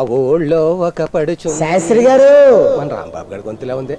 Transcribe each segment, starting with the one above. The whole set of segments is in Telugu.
ఆ ఊళ్ళో ఒక పడుచు శాస్త్రి గారు మన రాంబాబు గారి గొంతులా ఉంది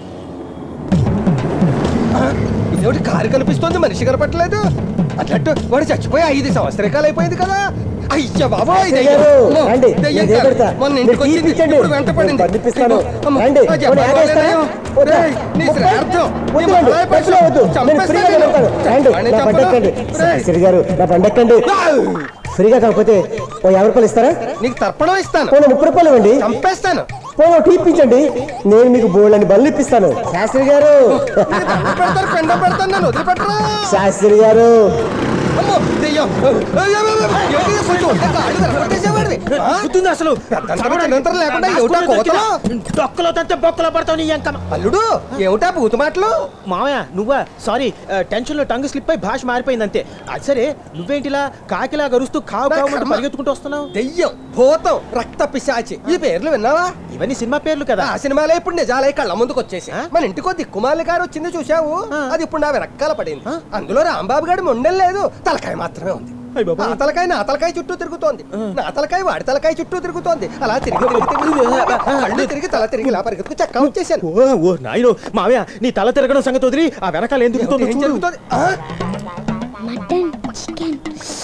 ఆ, ఇదేమిటి కారు కనిపిస్తోంది మనిషి కనపట్లేదు అట్లట్టు వాడు చచ్చిపోయి ఐదు సంవత్సరాలు అయిపోయింది కదా అయ్యా బాబోయ్ శాస్త్రి దెయ్యం. గారు, అమ్మో, రండి, దెయ్యం నేను కాదు. పెడతా. మొన్న మీరు ఇంటికి వచ్చింది తీపిచ్చండి. ఇప్పుడు వెంట పడింది నేను పంపిస్తాను. అమ్మో, రండి, ఆ జబ్బా పోనీ యాభై బాగాలేదా? ఇస్తారా? వద్దా? రేయ్, నీ ముప్పై? శ్రాద్ధం. నీ వద్దు, మహారాయ వద్దు, పశువు. వద్దు. నేను చంపేస్తాను ఫ్రీగా నేను. వెళ్తాను. రండి, వాడిని నా బండి చంపను. ఎక్కండి. రేయ్. శాస్త్రి గారు నా బండి ఎక్కండి ఫ్రీగా కాకపోతే ఓ యాభై రూపాయలు ఇస్తారా నీకు తర్పణం ఇస్తాను పోనీ ముప్పై రూపాయలు ఇవ్వండి చంపేస్తాను పోనీ ఒకటి ఇప్పించండి నేను మీకు బోల్డ్ అని బళ్ళు ఇప్పిస్తాను శాస్త్రి గారు నీకు దండం పెడతాను పెండం పెడతాను నన్ను వదిలిపెట్టరా శాస్త్రి గారు అమ్మో దెయ్యం అయ్యో, అయ్యో, అయ్యో, ఏంటి కొంచెం ఉంటే కాళ్ళు విరగొట్టేసేవాడివి. ఆ? గుర్తుంది అసలు పెద్దంతరం చిన్నంతరం లేకుండా ఏమిటా కోతలు? డొక్కలో తంతే బొక్కలో పడతావు నీ ఎంకమ్మ అల్లుడు ఏమిటా బూతు మాటలు మామయ్య నువ్వా సారీ టెన్షన్ లో టంగ్ స్లిప్ అయి భాష మారిపోయింది అంతే అది సరే నువ్వేంటిలా కాకిలా గరుస్తూ కావు నా కావు కర్మ. పరిగెత్తుకుంటూ వస్తున్నావు దెయ్యం భూతం రక్త పిశాచి ఈ పేర్లు విన్నావా ఇవన్నీ సినిమా పేర్లు కదా ఆ సినిమాలే ఇప్పుడు నిజాలే కళ్ళ ముందుకు వచ్చేసి ఆ? మన ఇంటికో దిక్కుమాలి గారు వచ్చింది చూసావు ఆ. అది ఇప్పుడు నా వెనకాల పడింది ఆ? అందులో రాంబాబు గారి మొండెం లేదు తలకాయ మాత్రమే ఉంది అయ్ బాబోయ్. ఆ తలకాయ నా తలకాయ చుట్టూ తిరుగుతోంది నా తలకాయ వాడి తలకాయ చుట్టూ తిరుగుతోంది అలా తిరిగి తిరిగి తిరిగి కళ్ళు తిరిగి తల తిరిగి ఇలా పరిగెత్తుకు చక్క వచ్చేసాను ఓ ఓ నాయనో మామయ్య నీ తల తిరగడం సంగతి వదిలి ఆ వెనకాల ఏం తిరుగుతుందో ఏం చూడు. జరుగుతోంది ఆ? మటన్ చికెన్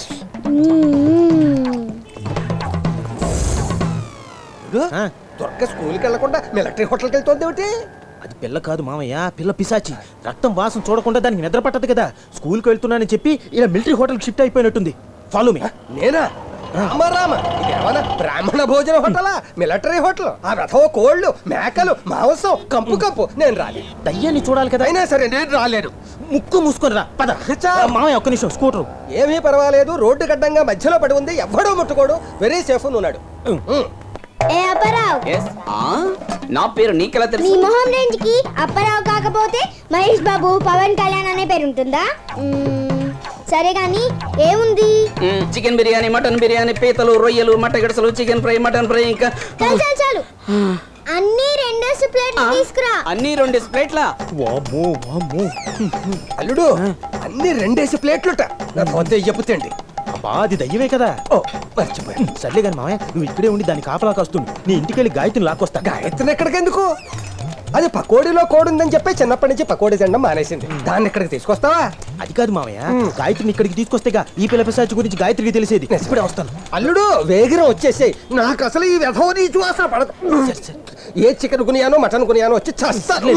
ఇదిగో, ఆ. దుర్గ స్కూల్కి వెళ్లకుండా మిలిటరీ హోటల్కి వెళ్తోంది ఏమిటి అది పిల్ల కాదు మామయ్య పిల్ల పిశాచి రక్తం వాసన చూడకుండా దానికి నిద్ర పట్టదు కదా స్కూల్కి వెళ్తున్నానని చెప్పి ఇలా మిలిటరీ హోటల్ షిఫ్ట్ అయిపోయినట్టుంది ఫాలో మీ నేనా రామ రామ ఇదేమన్నా బ్రాహ్మణ భోజన హోటలా మిలిటరీ హోటల్ ఆ రథం కోళ్ళు మేకలు మాంసం కంపు కంపు నేను రాలేదు దయ్యాన్ని చూడాలి కదా అయినా సరే నేను రాలేను ముక్కు మూసుకొని రా పద చా. ఆ, మామయ్య ఒక్క నిమిషం స్కూటర్ ఏమీ పర్వాలేదు రోడ్డు గడ్డంగా మధ్యలో పడి ఉంది ఎవ్వడూ ముట్టుకోడు వెరీ సేఫ్ ఉన్నాడు ఏ అప్పరావు ఎస్ ఆ నా పేరు నీకెలా నీ తెలుసు మొహం రేంజ్ కి అప్పరావు కాకపోతే మహేష్ బాబు పవన్ కళ్యాణ్ అనే పేరు ఉంటుందా మ్మ్, సరే గాని ఏముంది మ్, చికెన్ బిర్యానీ మటన్ బిర్యానీ పీతలు రొయ్యలు మటన్ గడసలు చికెన్ ఫ్రై మటన్ ఫ్రై ఇంకా చాలు చాలు చాలు అన్ని రెండేసి ప్లేట్లు తీసుకురా అన్ని రెండు ప్లేట్ల వామ్మో వామ్మో అల్లుడు అన్ని రెండేసి ప్లేట్లుట నా వద్ద చెప్పుతండి అబ్బా అది దయ్యమే కదా ఓ మర్చిపోయాను సర్లే కానీ మామయ్య నువ్వు ఇక్కడే ఉండి దాన్ని కాపలా కాస్తుంది నీ ఇంటికి వెళ్ళి గాయత్రిని లాక్కొస్తా గాయత్రిని ఎక్కడికి ఎందుకు అది పకోడీలో కోడి ఉందని చెప్పి చిన్నప్పటి నుంచి పకోడీ తినడం మానేసింది దాన్ని ఇక్కడికి తీసుకొస్తావా అది కాదు మామయ్య గాయత్రిని ఇక్కడికి తీసుకొస్తేగా ఈ పిల్ల పిశాచి గురించి గాయత్రికి తెలిసేది ఇప్పుడే వస్తాను అల్లుడు వేగిరం వచ్చేసాయి నాకు అసలు ఈ వ్యధం నీ వాసన పడదు ఏ చికెన్ కొనియానో మటన్ కొనియానో వచ్చి చస్తాను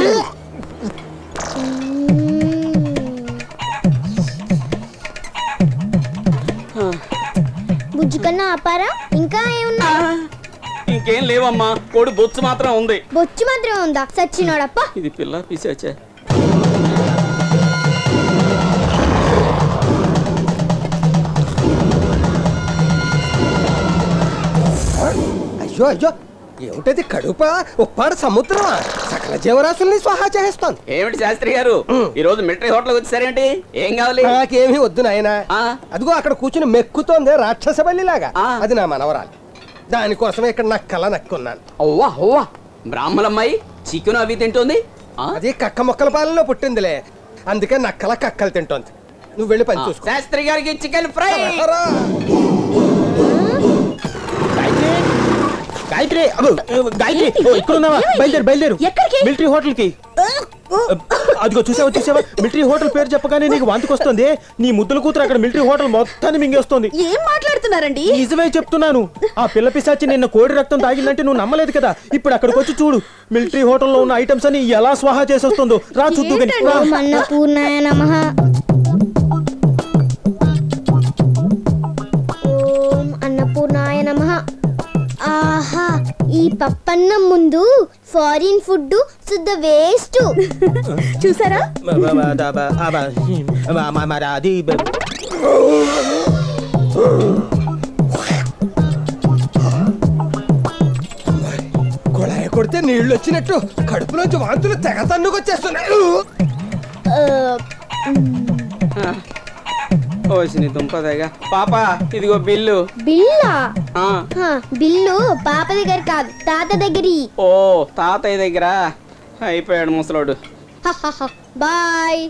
బుజ్జి కన్నా అప్పారా ఇంకా ఏమున్నా ఇంకేం లేవమ్మా కోడి బొచ్చు మాత్రం ఉంది బొచ్చు మాత్రం ఉందా సచ్చినోడప్ప ఇది పిల్ల పిశాచే అయ్యో అయ్యో ఏమిటది కడుప ఉప్పాడు సముద్రమా సకల జీవరాశుల్ని స్వాహా చేస్తాను ఏమిటి శాస్త్రి గారు ఈ రోజు మిలిటరీ హోటల్ వచ్చారేంటి ఏం కావాలి నాకేమీ వద్దు నాయన ఆ. అదిగో అక్కడ కూర్చుని మెక్కుతోంది రాక్షస బల్లిలాగా ఆ. అది నా మనవరాలు దానికోసమే ఇక్కడ నాకు కళ నక్కున్నాను అవ్వా అవ్వా బ్రాహ్మణమ్మాయి చికెన్ అవి తింటుంది ఆ? అది కక్క మొక్కల పాలనలో పుట్టిందిలే అందుకే నక్కల కక్కలు తింటోంది నువ్వు వెళ్ళి పని చూసుకో శాస్త్రి గారికి చికెన్ ఫ్రై రా. గాయత్రి గాయత్రి అగో, గాయత్రి ఓ, ఇక్కడ ఉన్నావా బయలుదేరు బయలుదేరు ఎక్కడికి? మిలిటరీ హోటల్ కి అదిగో చూసావా చూసావా మిలిటరీ హోటల్ పేరు చెప్పగానే నీకు వాంతికొస్తుంది నీ ముద్దుల కూతురు అక్కడ మిలిటరీ హోటల్ మొత్తాన్ని మింగేస్తుంది ఏం మాట్లాడుతున్నారండి నిజమే చెప్తున్నాను ఆ పిల్ల పిశాచి నిన్న కోడి రక్తం తాగిందంటే నువ్వు నమ్మలేదు కదా ఇప్పుడు అక్కడికి వచ్చి చూడు మిలిటరీ హోటల్లో ఉన్న ఐటమ్స్ అని ఎలా స్వాహా చేసేస్తుందో రా చూద్దు గాని. రా. ఓం అన్నపూర్ణాయ నమ ఓం అన్నపూర్ణాయ నమ ఆహా ఈ పప్పన్నం ముందు ఫారిన్ ఫుడ్ శుద్ధ వేస్ట్ చూసారా బ- బ- బ- ద- బ- ఆ బ- బ- మ- మరి అది బ- కుళాయి కొడితే నీళ్లు వచ్చినట్టు కడుపులోంచి వాంతులు తెగ తన్నుకొచ్చేస్తున్నాయి ఓసిని దుంపదేగా పాప ఇదిగో బిల్లు బిల్లా ఆ, హా, బిల్లు పాప దగ్గర కాదు తాత దగ్గరి ఓ తాతయ్య దగ్గర అయిపోయాడు ముసలోడు బాయ్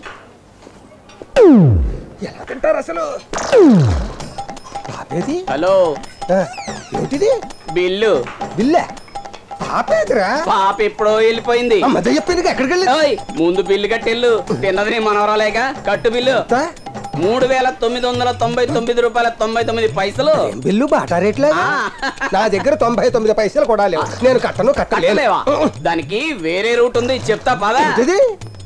ఎలా తింటారు అసలు బాబేది హలో ఆ, ఏంటిది బిల్లు బిల్లే పాపేదిరా పాప ఎప్పుడో వెళ్ళిపోయింది ఆ మధ్య చెప్పింది ఎక్కడికి వెళ్ళి ఓయ్ ముందు బిల్లు కట్టెళ్ళు తిన్నది నీ మనవరాలేక కట్టు బిల్లు మూడు వేల తొమ్మిది వందల తొంభై తొమ్మిది రూపాయల తొంభై తొమ్మిది పైసలు ఏం బిల్లు బాటా రేట్లేదు ఆ. నా దగ్గర తొంభై తొమ్మిది పైసలు కూడా లేవు నేను కట్టను కట్టలేను కట్టలేవా దానికి వేరే రూట్ ఉంది చెప్తా పదా ఏంటిది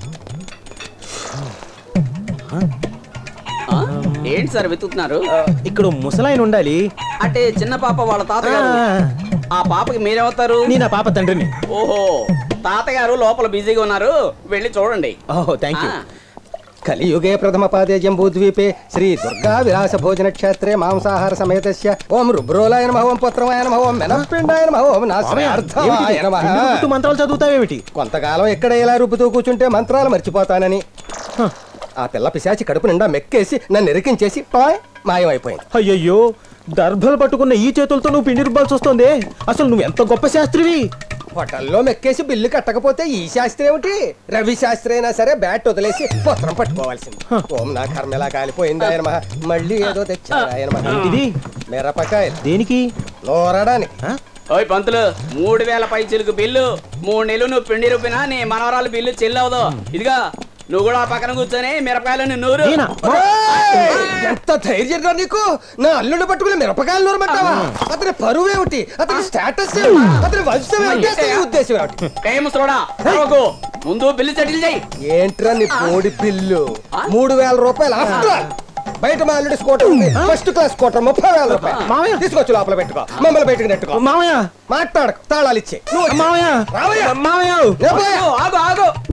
ఆ? ఏంటి సార్ వెతుకుతున్నారు ఇక్కడ ముసలాయన ఉండాలి అంటే చిన్న పాప వాళ్ళ తాతగారు ఆ పాపకి మీరేమవుతారు నేను ఆ పాప తండ్రిని ఓహో తాతగారు లోపల బిజీగా ఉన్నారు వెళ్ళి చూడండి ఓహో థ్యాంక్ యూ ఆ. కలియుగే ప్రథమ పాదే జంబూద్వీపే శ్రీ దుర్గా విలాస భోజన క్షేత్రే మాంసాహార సమేతస్య ఓం రుబ్రోలాయ నమః ఓం పుత్రమాయ నమః ఓం మెనపిండాయ నమః ఓం నాశ్రయార్థమాయ నమః గుర్తు మంత్రాలు చదువుతావేమిటి కొంతకాలం ఎక్కడ ఇలా రుబ్బుతూ కూర్చుంటే మంత్రాలు మర్చిపోతానని ఆ పిల్ల పిశాచి కడుపు నిండా మెక్కేసి నన్ను ఎరికించేసి పాయ్ మాయమైపోయింది అయ్యయ్యో దర్భలు పట్టుకున్న ఈ చేతులతో నువ్వు పిండి రుబ్బాల్సి వస్తుంది అసలు నువ్వు ఎంత గొప్ప శాస్త్రివి హోటల్లో మెక్కేసి బిల్లు కట్టకపోతే ఈ శాస్త్రి ఏమిటి రవి శాస్త్రి అయినా సరే బ్యాట్ వదిలేసి పత్రం పట్టుకోవాల్సింది ఓం నా కర్మ ఎలా కాలిపోయింది ఆయన మహా మళ్ళీ ఏదో తెచ్చారు ఆయన మహా ఇది మిరపకాయలు దేనికి నూరడానికి ఓయ్ పంతులు మూడు వేల పై చిలుకు బిల్లు మూడు నెలలు నువ్వు పిండి రూపినా నీ మనవరాలు బిల్లు చెల్లవదు ఇదిగా నువ్వు కూడా ఆ పక్కన కూర్చొని మిరపకాయలు నూరు నేనా? ఏయ్! ఎంత ధైర్యం రా నీకు నా అల్లుడు పట్టుకుని మిరపకాయలు నూరమంటావా అతని పరువు ఏమిటి అతని స్టేటస్ ఏమిటి అతని వంశం ఏమిటి అసలు ఈ ఉద్దేశం ఏమిటి ఏ ముసలోడా అరవకు. ముందు బిల్లు సెటిల్ చేయి ఏంట్రా నీ మూడి బిల్లు మూడు వేల రూపాయలు ఆఫ్టర్ ఆల్. బయట మా అల్లుడి స్కూటర్ ఉంది ఫస్ట్ క్లాస్ స్కూటర్ ముప్పై వేల రూపాయలు మామయ్య. తీసుకొచ్చి లోపల పెట్టుకో మమ్మల్ని బయటకు నెట్టుకో మామయ్య మాట్లాడకు తాళాలు ఇచ్చే నువ్వు వచ్చి. మామయ్య రావయ్యా. మామయ్య ఏ పోయా? ఆగు ఆగు